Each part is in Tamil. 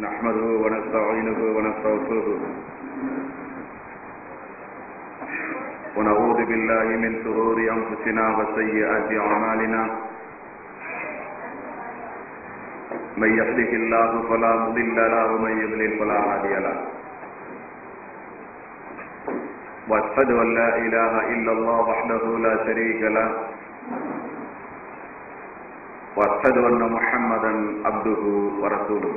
نحمده ونستعينه ونستغفره ونعوذ بالله من شرور أنفسنا وسيئات أعمالنا من يهده الله فلا مضل له ومن يضلل فلا هادي له واشهد ان لا اله الا الله وحده لا شريك له واشهد ان محمدا عبده ورسوله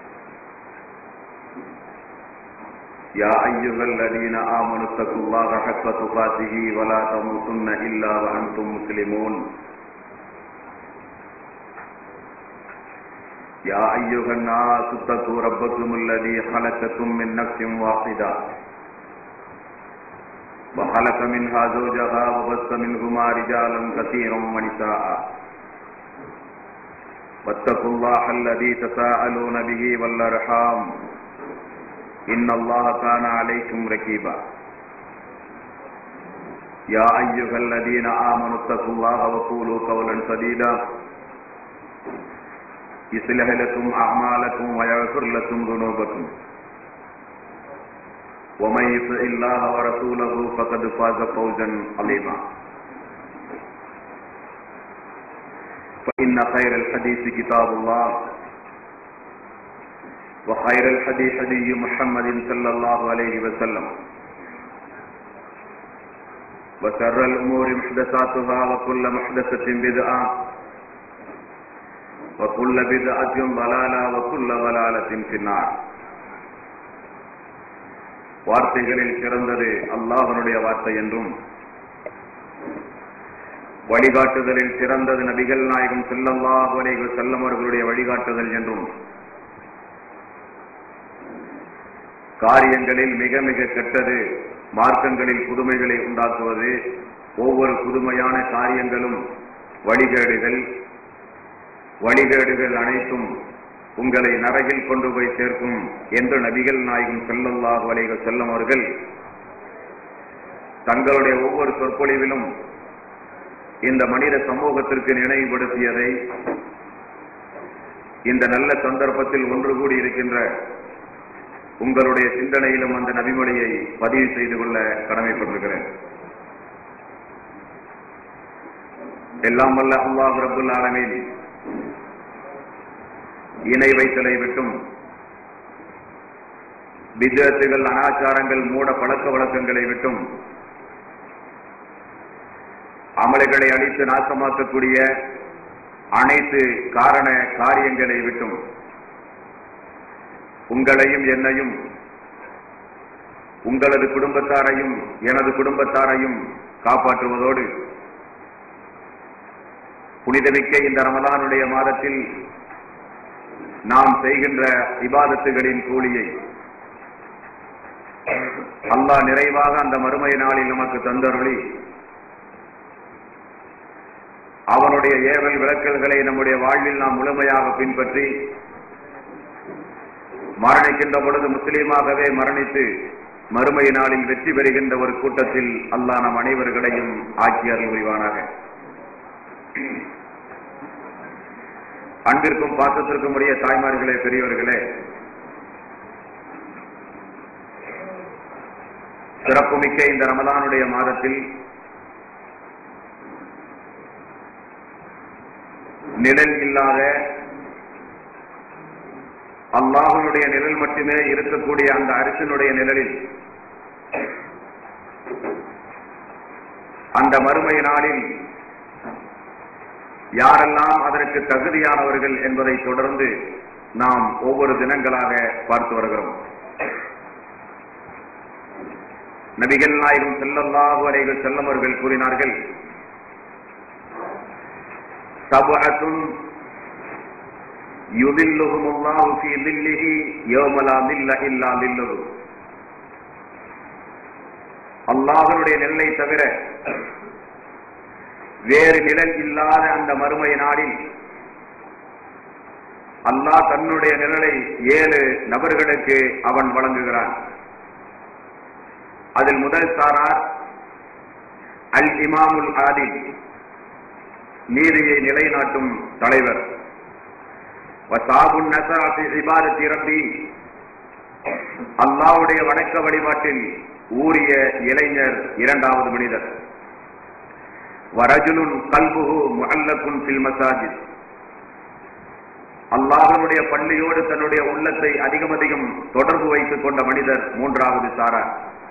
يا ايها الذين امنوا اتقوا الله حق تقاته ولا تموتن الا وانتم مسلمون يا ايها الناس اتقوا ربكم الذي خلقكم من نفس واحده وخلق منها زوجها وبث منهما رجالا كثيرا ونساء واتقوا الله الذي تساءلون به والارحام ان الله كان عليكم ركيبا يا ايها الذين امنوا اتقوا الله وقولوا قولا سديدا يصلح لكم اعمالكم ويغفر لكم ذنوبكم ومن يطع الله ورسوله فقد فاز فوزا عظيما فإن خير الحديث كتاب الله وخير الحديث حديث محمد صلى الله عليه وسلم وشر الأمور محدثاتها وكل محدثة بدعة وكل بدعة ضلالة وكل ضلالة في النار வார்த்தைகளில் சிறந்தது அல்லாஹனுடைய வார்த்தை என்றும் வழிகாட்டுதலில் சிறந்தது நபிகள் நாயகம் செல்லல்லாஹு அலைஹி செல்லம் அவர்களுடைய வழிகாட்டுதல் என்றும் காரியங்களில் மிக மிக கெட்டது மார்க்கங்களில் புதுமைகளை உண்டாக்குவது ஒவ்வொரு புதுமையான காரியங்களும் வழிகேடுகள் வழிகேடுகள் அனைத்தும் உங்களை நரகில் கொண்டு போய் சேர்க்கும் என்று நபிகள் நாயகம் செல்லல்லாஹு அலைக செல்லும் அவர்கள் தங்களுடைய ஒவ்வொரு சொற்பொழிவிலும் இந்த மனித சமூகத்திற்கு நினைவுபடுத்தியதை இந்த நல்ல சந்தர்ப்பத்தில் ஒன்று கூடி இருக்கின்ற உங்களுடைய சிந்தனையிலும் அந்த நபிமொழியை பதிவு செய்து கொள்ள கடமைப்பட்டிருக்கிறேன் எல்லாம் வல்ல அல்லாஹ் ரபுல் ஆலமீன் இணை வைத்தலை விட்டும் விஜயத்துகள் அனாச்சாரங்கள் மூட பழக்க வழக்கங்களை விட்டும் அமல்களை அழித்து நாசமாக்கக்கூடிய அனைத்து காரண காரியங்களை விட்டும் உங்களையும் என்னையும் உங்களது குடும்பத்தாரையும் எனது குடும்பத்தாரையும் காப்பாற்றுவதோடு புனிதமிக்க இந்த ரமலானுடைய மாதத்தில் நாம் செய்கின்ற இபாதத்துகளின் கூலியை அல்லாஹ் நிறைவாக அந்த மறுமை நாளில் நமக்கு தந்தருளி அவனுடைய ஏவல் விளக்கல்களை நம்முடைய வாழ்வில் நாம் முழுமையாக பின்பற்றி மரணிக்கின்ற பொழுது முஸ்லீமாகவே மரணித்து மறுமை நாளில் வெற்றி பெறுகின்ற ஒரு கூட்டத்தில் அல்லாஹ் நம் அனைவர்களையும் ஆட்சி அருள் புரிவானாக அன்பிற்கும் பாசத்திற்கும் உடைய தாய்மார்களே பெரியவர்களே சிறப்புமிக்க இந்த ரமலானுடைய மாதத்தில் நிழல் இல்லாத அல்லாஹனுடைய நிழல் மட்டுமே இருக்கக்கூடிய அந்த அரசினுடைய நிழலில் அந்த மறுமை நாளில் யாரெல்லாம் அதற்கு தகுதியானவர்கள் என்பதை தொடர்ந்து நாம் ஒவ்வொரு தினங்களாக பார்த்து வருகிறோம் நபிகள் நாயகம் செல்லல்லாஹு அலைகள் செல்லவர்கள் கூறினார்கள் சபஅத்துன் யுதில்லுஹும் அல்லாஹு ஃபீ தில்லிஹி யௌம லா தில்ல இல்லா தில்லுஹு அல்லாஹ்வுடைய நெல்லை தவிர வேறு நிழல் இல்லாத அந்த மறுமை நாளில் அல்லாஹ் தன்னுடைய நிழலை ஏழு நபர்களுக்கு அவன் வழங்குகிறான் அதில் முதல் சாரார் அல் இமாமுல் ஆதில் நீதியை நிலைநாட்டும் தலைவர் வசாபுன் நசரா ஃபி இபாதத்தி ரப்பி அல்லாஹ்வுடைய வணக்க வழிபாட்டில் ஊறிய இளைஞர் இரண்டாவது மனிதர் வரஜுலுன் கல்புஹு முஅல்லகுன் ஃபில் மசாஜித் அல்லாஹனுடைய பள்ளியோடு தன்னுடைய உள்ளத்தை அதிகம் அதிகம் தொடர்பு வைத்துக் கொண்ட மனிதர் மூன்றாவது சாரார்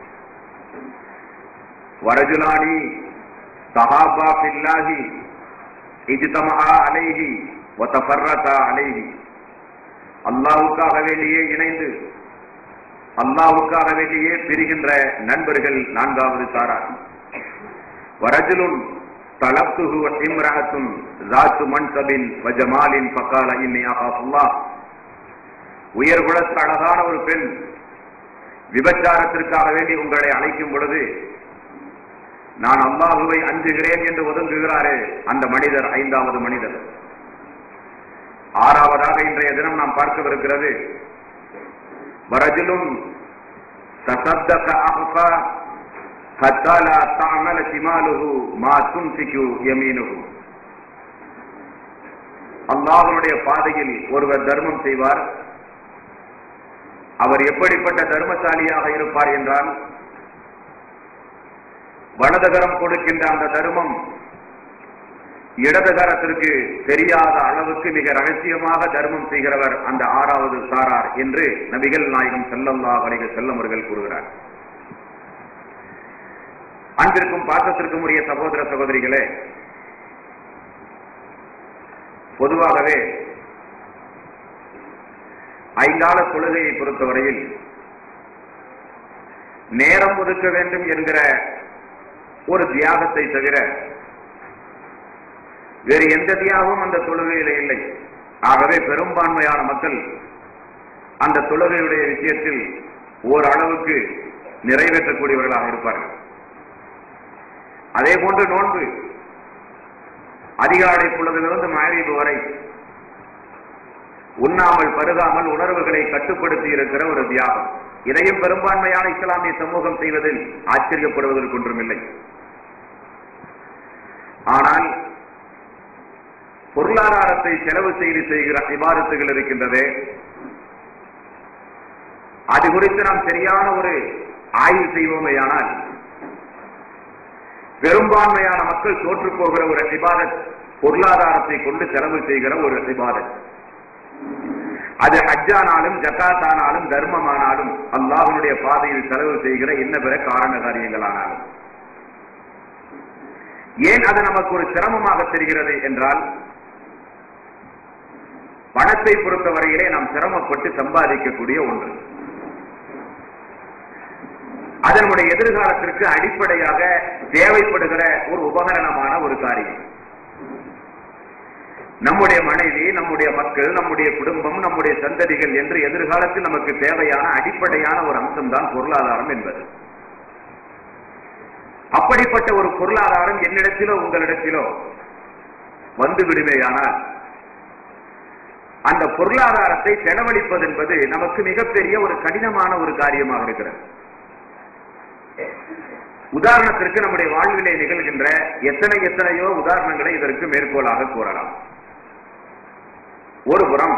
வரஜுலானி சஹாபா பில்லாஹி இஜ்தமஹா அலைஹி வதஃபர்ரகா அலைஹி அல்லாஹ்வுக்காக வேண்டியே இணைந்து அல்லாஹ்வுக்காக வேண்டியே பிரிகின்ற நண்பர்கள் நான்காவது சாரார் வரஜுலுன் தலப்துஹு இம்ரஅத்துன் ذات منصب وجمال فقال اني اخاف الله உயர் குலத்து அழகான ஒரு பெண் விபச்சாரத்திற்காக வேண்டி உங்களை அழைக்கும் பொழுது நான் அல்லாஹுவை அஞ்சுகிறேன் என்று ஒதுங்குகிறாரே அந்த மனிதர் ஐந்தாவது மனிதர் ஆறாவதாக இன்றைய தினம் நாம் பார்க்கவிருக்கிறது வரஜிலும் தசத்தக அஹ்ஃபா حتى لا تعمل شماله ما تمسك يمينه அல்லாஹனுடைய பாதையில் ஒருவர் தர்மம் செய்வார் அவர் எப்படிப்பட்ட தர்மசாலியாக இருப்பார் என்றால் வலதுகரம் கொடுக்கின்ற அந்த தர்மம் இடதுகரத்திற்கு தெரியாத அளவுக்கு மிக ரகசியமாக தர்மம் செய்கிறவர் அந்த ஆறாவது சாரார் என்று நபிகள் நாயகம் செல்லல்லா வணிக செல்லவர்கள் கூறுகிறார் அன்பிற்கும் பாசத்திற்கும் உரிய சகோதர சகோதரிகளே பொதுவாகவே ஐந்தால தொழுகையை பொறுத்தவரையில் நேரம் ஒதுக்க வேண்டும் என்கிற ஒரு தியாகத்தை தவிர வேறு எந்த தியாகமும் அந்த தொழுகையில இல்லை ஆகவே பெரும்பான்மையான மக்கள் அந்த தொழுகையுடைய விஷயத்தில் ஓரளவுக்கு நிறைவேற்றக்கூடியவர்களாக இருப்பார்கள் அதே போன்று நோன்பு அதிகாலை பொழுதிலிருந்து மாறிவு வரை உண்ணாமல் பருகாமல் உணர்வுகளை கட்டுப்படுத்தி இருக்கிற ஒரு தியாகம் இதையும் பெரும்பான்மையான இஸ்லாமிய சமூகம் செய்வதில் ஆச்சரியப்படுவதற்கு ஒன்றுமில்லை ஆனால் பொருளாதாரத்தை செலவு செய்து செய்கிற விவாதத்துகள் இருக்கின்றதே அது குறித்து நாம் சரியான ஒரு ஆய்வு செய்வோமேயானால் பெரும்பான்மையான மக்கள் தோற்று போகிற ஒரு விவாதத் பொருளாதாரத்தை கொண்டு செலவு செய்கிற ஒரு விவாதத் அது ஹஜ்ஜானாலும் ஜக்காத்தானாலும் தர்மமானாலும் அல்லாஹனுடைய பாதையில் செலவு செய்கிற என்ன பிற காரண காரியங்களானாலும் ஏன் அது நமக்கு ஒரு சிரமமாக தெரிகிறது என்றால் பணத்தை பொறுத்தவரையிலே நாம் சிரமப்பட்டு சம்பாதிக்கக்கூடிய ஒன்று அது நம்முடைய எதிர்காலத்திற்கு அடிப்படையாக தேவைப்படுகிற ஒரு உபகரணமான ஒரு காரியம் நம்முடைய மனைவி நம்முடைய மக்கள் நம்முடைய குடும்பம் நம்முடைய சந்ததிகள் என்று எதிர்காலத்தில் நமக்கு தேவையான அடிப்படையான ஒரு அம்சம்தான் பொருளாதாரம் என்பது அப்படிப்பட்ட ஒரு பொருளாதாரம் என்னிடத்திலோ உங்களிடத்திலோ வந்து விடுமேயானால் அந்த பொருளாதாரத்தை செலவழிப்பது என்பது நமக்கு மிகப்பெரிய ஒரு கடினமான ஒரு காரியமாக இருக்கிறது உதாரணத்திற்கு நம்முடைய வாழ்விலே நிகழ்கின்ற எத்தனை எத்தனையோ உதாரணங்களை இதற்கு மேற்கோளாக கூறலாம் ஒரு புறம்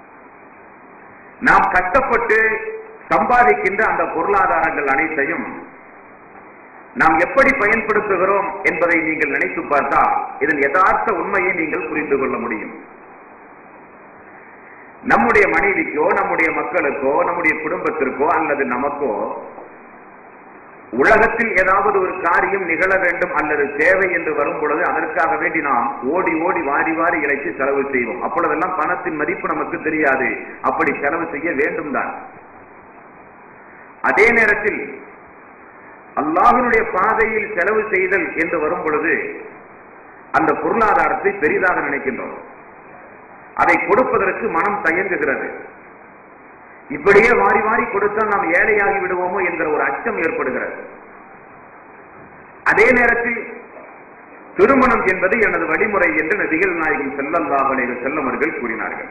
நாம் கஷ்டப்பட்டு சம்பாதிக்கின்ற அந்த பொருளாதாரங்கள் அனைத்தையும் நாம் எப்படி பயன்படுத்துகிறோம் என்பதை நீங்கள் நினைத்து பார்த்தால் இதன் யதார்த்த உண்மையை நீங்கள் புரிந்து கொள்ள முடியும் நம்முடைய மனைவிக்கோ நம்முடைய மக்களுக்கோ நம்முடைய குடும்பத்திற்கோ அல்லது நமக்கோ உலகத்தில் ஏதாவது ஒரு காரியம் நிகழ வேண்டும் அல்லது தேவை என்று வரும் பொழுது அதற்காக வேண்டி நாம் ஓடி ஓடி வாரி வாரி இழைத்து செலவு செய்வோம் அப்பொழுதெல்லாம் பணத்தின் மதிப்பு நமக்கு தெரியாது அப்படி செலவு செய்ய வேண்டும் தான் அதே நேரத்தில் அல்லாஹனுடைய பாதையில் செலவு செய்தல் என்று வரும் பொழுது அந்த பொருளாதாரத்தை பெரிதாக நினைக்கின்றோம் அதை கொடுப்பதற்கு மனம் தயங்குகிறது இப்படியே வாரி வாரி கொடுத்தால் நாம் ஏழையாகி விடுவோமோ என்கிற ஒரு அச்சம் ஏற்படுகிறது அதே நேரத்தில் திருமணம் என்பது எனது வழிமுறை என்று நபிகள் நாயகம் செல்லல்லாஹ் செல்லவர்கள் கூறினார்கள்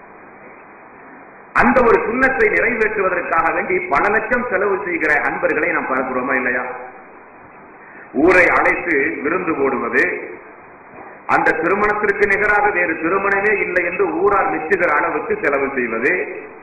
அந்த ஒரு சுண்ணத்தை நிறைவேற்றுவதற்காக வேண்டி பல லட்சம் செலவு செய்கிற அன்பர்களை நாம் பார்க்கிறோமா இல்லையா ஊரை அழைத்து விருந்து போடுவது அந்த திருமணத்திற்கு நிகராக வேறு திருமணமே இல்லை என்று ஊரார் மெச்சுகிற அளவுக்கு செலவு செய்வது